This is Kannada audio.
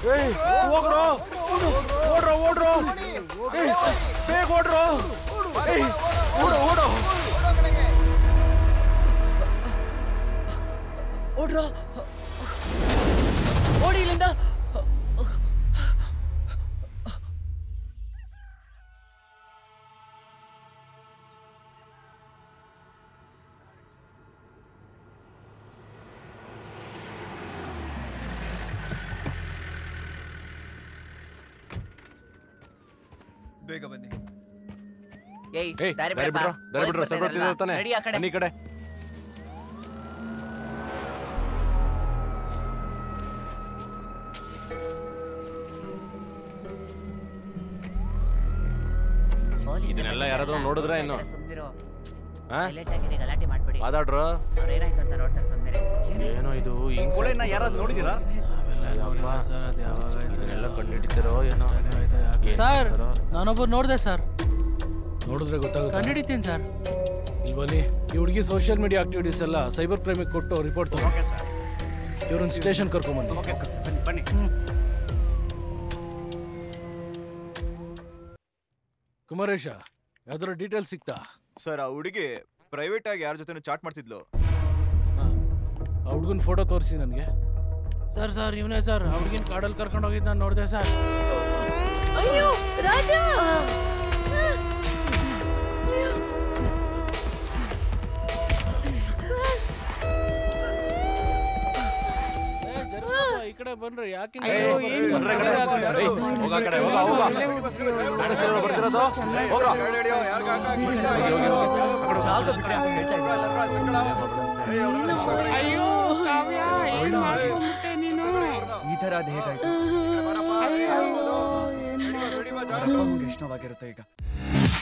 ಏಯ್ ಹೋಗ್ರೋ ಓಡ್ರೋ ಓಡ್ರೋ ಏಯ್ ಬೇಗ ಓಡ್ರೋ ಏಯ್ ಓಡೋ ಓಡೋ ಓಡ್ರೋ ಓಡಿ ಇಲ್ಲಿಂದ ಬೇಗ ಬನ್ನಿ ಏಯ್ ಏಯ್ ದಾರಿ ದಾರಿ ಬಿಡಪ್ಪ. ಬಿಡ್ರೋ ದಾರಿ ಬಿಡ್ರೋ ಪೊಲೀಸ್ ಸರ್ ಬರ್ತಾ ಬರ್ತಿದ್ದಾರೆ ತಾನೆ ನಡಿ ಆ ಕಡೆ ಬನ್ನಿ ಈ ಕಡೆ ಪೊಲೀಸ್ ಇದನ್ನೆಲ್ಲ ಯಾರಾದ್ರೂ ನೋಡಿದ್ರಾ ಏನು? ಸುಮ್ನಿರು ಹಾ ಸೈಲೆಂಟ್ ಆಗಿ ಗಲಾಟೆ ಮಾಡ್ಬೇಡಿ ಮಾತಾಡ್ರೋ ಅವ್ರು ಏನಾಯ್ತು ಅಂತ ನೋಡ್ತಾರೆ ಸುಮ್ಮನೆ ಏನೋ ಇದು ಹಿಂಗ್ ಕೊಲೆನ ಯಾರಾದ್ರೂ ನೋಡಿದೀರಾ ಇದನ್ನೆಲ್ಲ ಕಂಡುಹಿಡಿತಾರೋ ಏನೋ ಏನ್ ಸರ್ ಮಾಡ್ತಾರೋ? ನಾನೊಬ್ಬರು ನೋಡಿದೆ ಸರ್ ನೋಡಿದ್ರೆ ಗೊತ್ತಾಗುತ್ತೆ ಕಂಡಿಡಿತೀನಿ ಸರ್ ಇಲ್ಲಿ ಬನ್ನಿ ಈ ಹುಡುಗಿ ಸೋಷಿಯಲ್ ಮೀಡಿಯಾ ಆಕ್ಟಿವಿಟೀಸ್ ಎಲ್ಲ ಸೈಬರ್ ಕ್ರೈಮಿಗೆ ಕೊಟ್ಟು ರಿಪೋರ್ಟ್ ತಗೊಂಡು ಇವ್ರನ್ನ ಸ್ಟೇಷನ್ ಕರ್ಕೊಂಬನ್ನಿ ಓಕೆ ಸರ್ ಬನ್ನಿ ಬನ್ನಿ ಕುಮಾರೇಶ ಯಾವ್ದಾರ ಡೀಟೇಲ್ಸ್ ಸಿಕ್ತಾ ಸರ್ ಆ ಹುಡುಗಿ ಪ್ರೈವೇಟ್ ಆಗಿ ಯಾರ ಜೊತೆ ಚಾಟ್ ಮಾಡ್ತಿದ್ಲು ಹಾಂ ಆ ಹುಡುಗನ ಫೋಟೋ ತೋರಿಸಿ ನನಗೆ ಸರ್ ಸರ್ ಇವನೇ ಸರ್ ಹುಡುಗಿನ ಕಾಡಲ್ಲಿ ಕರ್ಕೊಂಡು ಹೋಗಿದ್ದು ನಾನು ನೋಡಿದೆ ಸರ್ ಅಯ್ಯೋ ರಾಜ ಈ ಕಡೆ ಬನ್ರಿ ಯಾಕೆ ಏಯ್, ಬನ್ರಿ ಕಡೆ. ಏಯ್, ಹೋಗ ಆ ಕಡೆ ಹೋಗ ಹೋಗ ಕಾಣಿಸ್ತಿರೋ ಬರ್ತಿರೋದು ಹೋಗ್ರೋ ಅಯ್ಯೋ ಕಾವ್ಯ ಏನ್ ಮಾಡ್ಕೊಂಡ್ಬಿಟ್ಟೆ ನೀನು ಈ ತರ ಅದು ಹೇಗಾಯ್ತು ಅಯ್ಯೋ ವೈಷ್ಣವಾಗಿರುತ್ತೆ ಈಗ